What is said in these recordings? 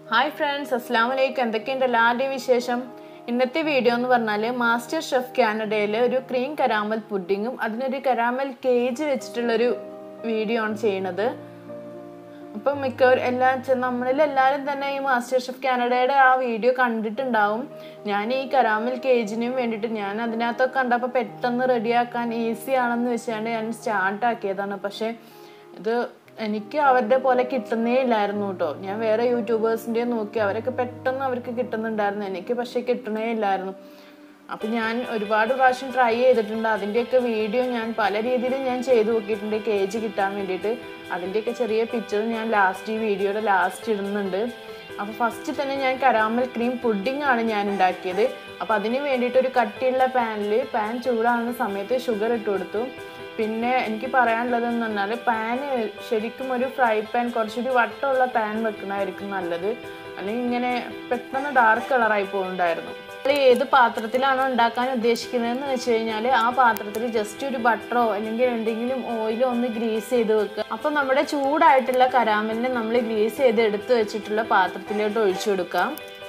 hi friends അസ്സാം വലൈക്കും എന്തൊക്കെയുണ്ട് എല്ലാവരുടെയും വിശേഷം ഇന്നത്തെ വീഡിയോ എന്ന് പറഞ്ഞാൽ മാസ്റ്റർ ഷെഫ് കാനഡയിലെ ഒരു ക്രീം കരാമൽ പുഡിങ്ങും അതിനൊരു കരാമൽ കേജ് വെച്ചിട്ടുള്ളൊരു വീഡിയോ ആണ് ചെയ്യണത് അപ്പം മിക്കവർ എല്ലാ ചെ- നമ്മളിൽ എല്ലാവരും തന്നെ ഈ മാസ്റ്റർ ഷെഫ് കാനഡയുടെ ആ വീഡിയോ കണ്ടിട്ടുണ്ടാവും ഞാൻ ഈ കരാമൽ കേജിനും വേണ്ടിയിട്ട് ഞാൻ അതിനകത്തൊക്കെ കണ്ടപ്പോൾ പെട്ടെന്ന് റെഡിയാക്കാൻ ഈസി ആണെന്ന് വെച്ചാണ്ട് ഞാൻ സ്റ്റാർട്ട് ആക്കിയതാണ് പക്ഷേ ഇത് എനിക്ക് അവരുടെ പോലെ കിട്ടുന്നേ ഇല്ലായിരുന്നു കേട്ടോ ഞാൻ വേറെ യൂട്യൂബേഴ്സിൻ്റെ നോക്കി അവരൊക്കെ പെട്ടെന്ന് അവർക്ക് കിട്ടുന്നുണ്ടായിരുന്നു എനിക്ക് പക്ഷേ കിട്ടണേ ഇല്ലായിരുന്നു അപ്പം ഞാൻ ഒരുപാട് പ്രാവശ്യം ട്രൈ ചെയ്തിട്ടുണ്ട് അതിൻ്റെയൊക്കെ വീഡിയോ ഞാൻ പല രീതിയിലും ഞാൻ ചെയ്ത് നോക്കിയിട്ടുണ്ട് കേജ് കിട്ടാൻ വേണ്ടിയിട്ട് അതിൻ്റെയൊക്കെ ചെറിയ പിക്ചർ ഞാൻ ലാസ്റ്റ് ഈ വീഡിയോയുടെ ലാസ്റ്റ് ഇടുന്നുണ്ട് അപ്പോൾ ഫസ്റ്റ് തന്നെ ഞാൻ കരാമൽ ക്രീം പുഡിംഗ് ആണ് ഞാൻ ഉണ്ടാക്കിയത് അപ്പോൾ അതിന് വേണ്ടിയിട്ട് ഒരു കട്ടിയുള്ള പാനിൽ പാൻ ചൂടാകുന്ന സമയത്ത് ഷുഗർ ഇട്ട് കൊടുത്തു പിന്നെ എനിക്ക് പറയാനുള്ളത് എന്ന് പറഞ്ഞാൽ പാന് ശരിക്കും ഒരു ഫ്രൈ പാൻ കുറച്ചൊരു വട്ടമുള്ള പാൻ വെക്കണമായിരിക്കും നല്ലത് അല്ലെങ്കിൽ ഇങ്ങനെ പെട്ടെന്ന് ഡാർക്ക് കളറായി പോകുന്നുണ്ടായിരുന്നു നമ്മൾ ഏത് പാത്രത്തിലാണോ ഉണ്ടാക്കാൻ ഉദ്ദേശിക്കുന്നതെന്ന് വെച്ച് കഴിഞ്ഞാൽ ആ പാത്രത്തിൽ ജസ്റ്റ് ഒരു ബട്ടറോ അല്ലെങ്കിൽ എന്തെങ്കിലും ഓയിലോ ഒന്ന് ഗ്രീസ് ചെയ്ത് വെക്കുക അപ്പം നമ്മുടെ ചൂടായിട്ടുള്ള കരാമലിനെ നമ്മൾ ഗ്രീസ് ചെയ്ത് എടുത്ത് വെച്ചിട്ടുള്ള പാത്രത്തിലോട്ട് ഒഴിച്ചു കൊടുക്കാം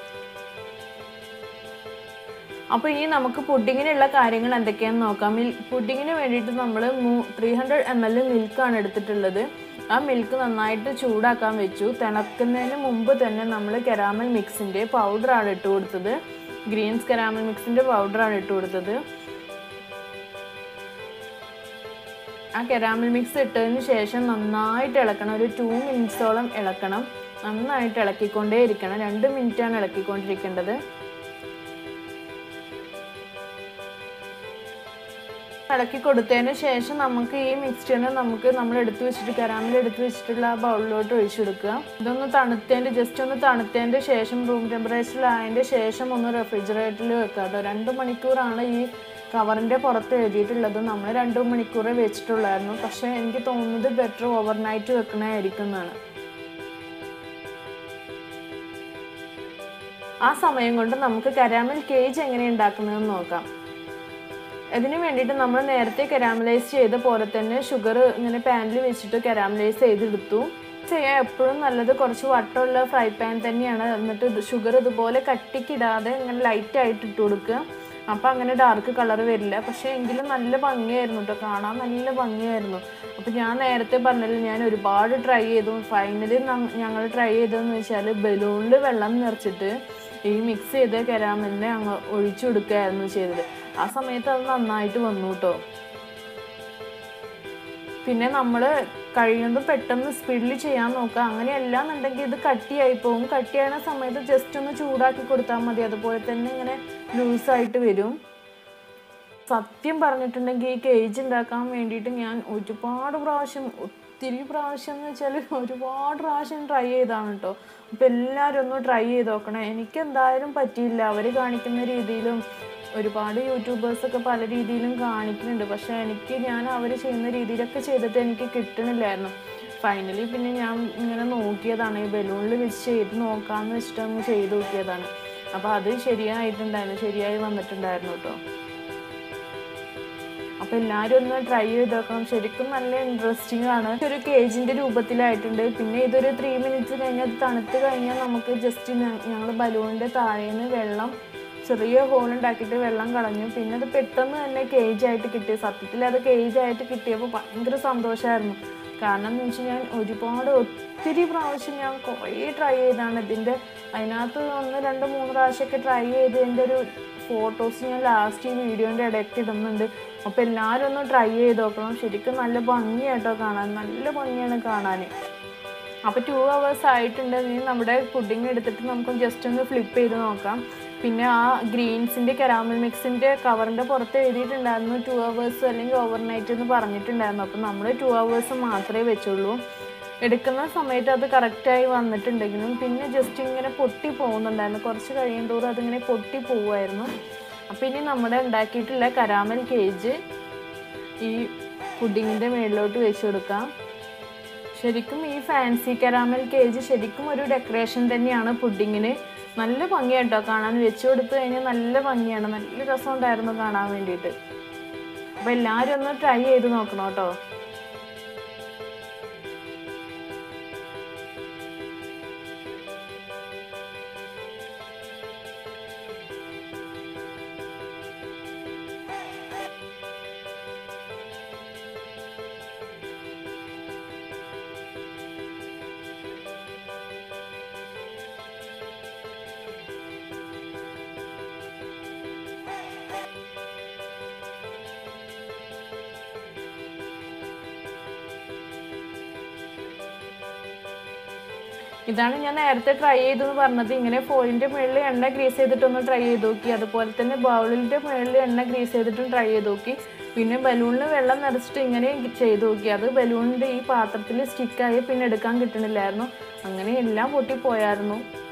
അപ്പോൾ ഇനി നമുക്ക് പുഡിങ്ങിനുള്ള കാര്യങ്ങൾ എന്തൊക്കെയാണെന്ന് നോക്കാം മിൽ പുഡിങ്ങിന് വേണ്ടിയിട്ട് നമ്മൾ ത്രീ ഹൺഡ്രഡ് എം എൽ മിൽക്കാണ് എടുത്തിട്ടുള്ളത് ആ മിൽക്ക് നന്നായിട്ട് ചൂടാക്കാൻ വെച്ചു തിളക്കുന്നതിന് മുമ്പ് തന്നെ നമ്മൾ കെരാമൽ മിക്സിൻ്റെ പൗഡറാണ് ഇട്ട് കൊടുത്തത് ഗ്രീൻസ് കെരാമൽ മിക്സിൻ്റെ പൗഡറാണ് ഇട്ട് കൊടുത്തത് ആ കെരാമൽ മിക്സ് ഇട്ടതിന് ശേഷം നന്നായിട്ട് ഇളക്കണം ഒരു ടു മിനിറ്റ്സോളം ഇളക്കണം നന്നായിട്ട് ഇളക്കിക്കൊണ്ടേ ഇരിക്കണം രണ്ട് മിനിറ്റാണ് ഇളക്കിക്കൊണ്ടിരിക്കേണ്ടത് ഇളക്കി കൊടുത്തതിന് ശേഷം നമുക്ക് ഈ മിക്സ്ചറിനെ നമുക്ക് നമ്മൾ എടുത്തു വെച്ചിട്ട് കരാമിൽ എടുത്തു വെച്ചിട്ടുള്ള ആ ബൗളിലോട്ട് ഒഴിച്ചു കൊടുക്കുക ഇതൊന്ന് തണുത്തതിൻ്റെ ജസ്റ്റ് ഒന്ന് തണുത്തതിൻ്റെ ശേഷം റൂം ടെമ്പറേച്ചറിലായതിൻ്റെ ശേഷം ഒന്ന് റെഫ്രിജറേറ്ററിൽ വെക്കുക കേട്ടോ രണ്ട് മണിക്കൂറാണ് ഈ കവറിൻ്റെ പുറത്ത് എഴുതിയിട്ടുള്ളത് നമ്മൾ രണ്ട് മണിക്കൂറേ വെച്ചിട്ടുള്ളായിരുന്നു പക്ഷേ എനിക്ക് തോന്നുന്നത് ബെറ്റർ ഓവർനൈറ്റ് വെക്കണമായിരിക്കും എന്നാണ് ആ സമയം കൊണ്ട് നമുക്ക് കരാമൽ കേജ് എങ്ങനെ ഉണ്ടാക്കുന്നതെന്ന് നോക്കാം ഇതിന് വേണ്ടിയിട്ട് നമ്മൾ നേരത്തെ കരാമലൈസ് ചെയ്ത പോലെ തന്നെ ഷുഗർ ഇങ്ങനെ പാനിൽ വെച്ചിട്ട് കരാമലൈസ് ചെയ്തെടുത്തു ചെയ്യാൻ എപ്പോഴും നല്ലത് കുറച്ച് വട്ടമുള്ള ഫ്രൈ പാൻ തന്നെയാണ് എന്നിട്ട് ഇത് ഷുഗർ ഇതുപോലെ കട്ടിക്കിടാതെ ഇങ്ങനെ ലൈറ്റ് ആയിട്ട് ഇട്ട് കൊടുക്കുക അപ്പോൾ അങ്ങനെ ഡാർക്ക് കളർ വരില്ല പക്ഷേ എങ്കിലും നല്ല ഭംഗിയായിരുന്നു കേട്ടോ കാണാൻ നല്ല ഭംഗിയായിരുന്നു അപ്പോൾ ഞാൻ നേരത്തെ പറഞ്ഞതിൽ ഞാൻ ഒരുപാട് ട്രൈ ചെയ്തു ഫൈനലി ഞങ്ങൾ ട്രൈ ചെയ്തതെന്ന് വെച്ചാൽ ബലൂണിൽ വെള്ളം നിറച്ചിട്ട് ഈ മിക്സ് ചെയ്ത കരാമലിനെ അങ്ങ് ഒഴിച്ചു കൊടുക്കുകയായിരുന്നു ചെയ്തത് ആ സമയത്ത് അത് നന്നായിട്ട് വന്നു കേട്ടോ പിന്നെ നമ്മൾ കഴിയുന്നതും പെട്ടെന്ന് സ്പീഡിൽ ചെയ്യാൻ നോക്കുക അങ്ങനെയല്ല എന്നുണ്ടെങ്കിൽ ഇത് കട്ടിയായി പോകും കട്ടിയായ സമയത്ത് ജസ്റ്റ് ഒന്ന് ചൂടാക്കി കൊടുത്താൽ മതി അതുപോലെ തന്നെ ഇങ്ങനെ ലൂസായിട്ട് വരും സത്യം പറഞ്ഞിട്ടുണ്ടെങ്കിൽ ഈ കേജ് ഉണ്ടാക്കാൻ വേണ്ടിയിട്ട് ഞാൻ ഒരുപാട് പ്രാവശ്യം ഒത്തിരി പ്രാവശ്യം എന്ന് വെച്ചാൽ ഒരുപാട് പ്രാവശ്യം ട്രൈ ചെയ്താണ് കേട്ടോ അപ്പോൾ എല്ലാവരും ഒന്ന് ട്രൈ ചെയ്ത് നോക്കണേ എനിക്ക് എന്തായാലും പറ്റിയില്ല അവർ കാണിക്കുന്ന രീതിയിലും ഒരുപാട് യൂട്യൂബേഴ്സൊക്കെ പല രീതിയിലും കാണിക്കുന്നുണ്ട് പക്ഷേ എനിക്ക് ഞാൻ അവർ ചെയ്യുന്ന രീതിയിലൊക്കെ ചെയ്തിട്ട് എനിക്ക് കിട്ടണില്ലായിരുന്നു ഫൈനലി പിന്നെ ഞാൻ ഇങ്ങനെ നോക്കിയതാണ് ഈ ബലൂണിൽ വെച്ച് ചെയ്ത് നോക്കാമെന്ന് വെച്ചിട്ട് അങ്ങ് ചെയ്ത് നോക്കിയതാണ് അപ്പോൾ അത് ശരിയായിട്ടുണ്ടായിരുന്നു ശരിയായി വന്നിട്ടുണ്ടായിരുന്നു കേട്ടോ അപ്പോൾ എല്ലാവരും ഒന്ന് ട്രൈ ചെയ്ത് നോക്കണം ശരിക്കും നല്ല ഇൻട്രസ്റ്റിംഗ് ആണ് ഒരു കേജിൻ്റെ രൂപത്തിലായിട്ടുണ്ട് പിന്നെ ഇതൊരു ത്രീ മിനിറ്റ്സ് കഴിഞ്ഞാൽ അത് തണുത്ത് കഴിഞ്ഞാൽ നമുക്ക് ജസ്റ്റ് ഞങ്ങൾ ബലൂണിൻ്റെ താഴേന്ന് വെള്ളം ചെറിയ ഹോൾ ഉണ്ടാക്കിയിട്ട് വെള്ളം കളഞ്ഞു പിന്നെ അത് പെട്ടെന്ന് തന്നെ കേജായിട്ട് കിട്ടി സത്യത്തിൽ അത് കേജായിട്ട് കിട്ടിയപ്പോൾ ഭയങ്കര സന്തോഷമായിരുന്നു കാരണം എന്ന് വെച്ചാൽ ഞാൻ ഒരുപാട് ഒത്തിരി പ്രാവശ്യം ഞാൻ കുറേ ട്രൈ ചെയ്താണ് ഇതിൻ്റെ അതിനകത്ത് ഒന്ന് രണ്ട് മൂന്ന് പ്രാവശ്യമൊക്കെ ട്രൈ ചെയ്തതിൻ്റെ ഒരു ഫോട്ടോസ് ഞാൻ ലാസ്റ്റ് ഈ വീഡിയോൻ്റെ ഇടയ്ക്ക് ഇടുന്നുണ്ട് അപ്പോൾ എല്ലാവരും ഒന്ന് ട്രൈ ചെയ്ത് നോക്കണം ശരിക്കും നല്ല ഭംഗിയായിട്ടോ കാണാൻ നല്ല ഭംഗിയാണ് കാണാൻ അപ്പോൾ ടു അവേഴ്സ് ആയിട്ടുണ്ട് ഇനി നമ്മുടെ പുഡിങ് എടുത്തിട്ട് നമുക്ക് ജസ്റ്റ് ഒന്ന് ഫ്ലിപ്പ് ചെയ്ത് നോക്കാം പിന്നെ ആ ഗ്രീൻസിൻ്റെ കരാമൽ മിക്സിൻ്റെ കവറിൻ്റെ പുറത്ത് എഴുതിയിട്ടുണ്ടായിരുന്നു ടു അവേഴ്സ് അല്ലെങ്കിൽ ഓവർനൈറ്റ് എന്ന് പറഞ്ഞിട്ടുണ്ടായിരുന്നു അപ്പോൾ നമ്മൾ ടു അവേഴ്സ് മാത്രമേ വെച്ചുള്ളൂ എടുക്കുന്ന സമയത്ത് അത് കറക്റ്റായി വന്നിട്ടുണ്ടെങ്കിലും പിന്നെ ജസ്റ്റ് ഇങ്ങനെ പൊട്ടി പോകുന്നുണ്ടായിരുന്നു കുറച്ച് കഴിയും തോറും അതിങ്ങനെ പൊട്ടി പോവുമായിരുന്നു അപ്പോൾ ഇനി നമ്മുടെ ഉണ്ടാക്കിയിട്ടുള്ള കരാമൽ കേജ് ഈ പുഡിങ്ങിൻ്റെ മേളിലോട്ട് വെച്ച് കൊടുക്കാം ശരിക്കും ഈ ഫാൻസി കരാമൽ കേജ് ശരിക്കും ഒരു ഡെക്കറേഷൻ തന്നെയാണ് പുഡിങ്ങിന് നല്ല ഭംഗിയാട്ടോ കാണാൻ വെച്ച് കൊടുത്തു കഴിഞ്ഞാൽ നല്ല ഭംഗിയാണ് നല്ല രസമുണ്ടായിരുന്നു കാണാൻ വേണ്ടിയിട്ട് അപ്പോൾ എല്ലാവരും ഒന്ന് ട്രൈ ചെയ്ത് നോക്കണം കേട്ടോ ഇതാണ് ഞാൻ നേരത്തെ ട്രൈ ചെയ്തെന്ന് പറഞ്ഞത് ഇങ്ങനെ ഫോയിലിൻ്റെ മുകളിൽ എണ്ണ ഗ്രീസ് ചെയ്തിട്ടൊന്ന് ട്രൈ ചെയ്ത് നോക്കി അതുപോലെ തന്നെ ബൗളിൻ്റെ മുകളിൽ എണ്ണ ഗ്രീസ് ചെയ്തിട്ടും ട്രൈ ചെയ്ത് നോക്കി പിന്നെ ബലൂണിൽ വെള്ളം നിറച്ചിട്ട് ഇങ്ങനെ ചെയ്ത് നോക്കി അത് ബലൂണിൻ്റെ ഈ പാത്രത്തിൽ സ്റ്റിക്കായി പിന്നെ എടുക്കാൻ കിട്ടണില്ലായിരുന്നു അങ്ങനെ എല്ലാം പൊട്ടിപ്പോയായിരുന്നു